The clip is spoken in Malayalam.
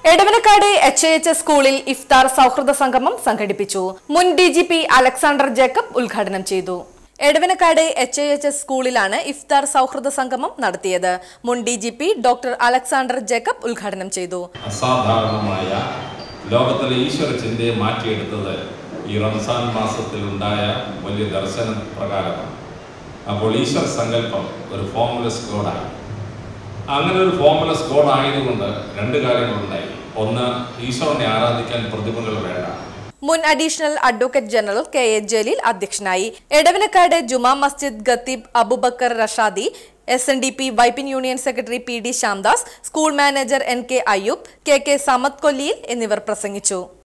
എടവനക്കാട് എച്ച് എച്ച് എസ് സ്കൂളിൽ ഇഫ്താർ സൗഹൃദ സംഗമം സംഘടിപ്പിച്ചു മുൻ D G P Alexander Jacob ഉദ്ഘാടനം ചെയ്തു എടവനക്കാട് എച്ച് എച്ച് എസ് സ്കൂളിലാണ് ഇഫ്താർ സൗഹൃദ സംഗമം നടത്തിയത് മുൻ D G P doctor Alexander Jacob ഉദ്ഘാടനം ചെയ്തു അസാധാരണമായ ലോകത്തിലെ ഈശ്വര ചിന്തയെ മാറ്റിയെടുത്തത് ഈ റംസാൻ മാസത്തിൽ ഉണ്ടായ വലിയ ദർശന പ്രകാരമാണ് അപ്പോൾ ഈശ്വര സങ്കല്പം ഒരു ഫോമുലസ് ഗോഡായി അങ്ങനെ ഒരു ഫോമുലസ് ഗോഡ് ആയതുകൊണ്ട് രണ്ട് കാര്യങ്ങളുണ്ടായി ഒന്ന് ഈശ്വരനെ ആരാധിക്കാൻ പ്രതിമകൾ വേണ്ട മുൻ additional advocate general K A Jaleel അധ്യക്ഷനായി Edavanakkad Juma Masjid Khateeb Abubakar Rashadi S N D P Vypin union secretary P D Shyamdas school manager N K Ayyub K K Samad Kolliyil എന്നിവർ പ്രസംഗിച്ചു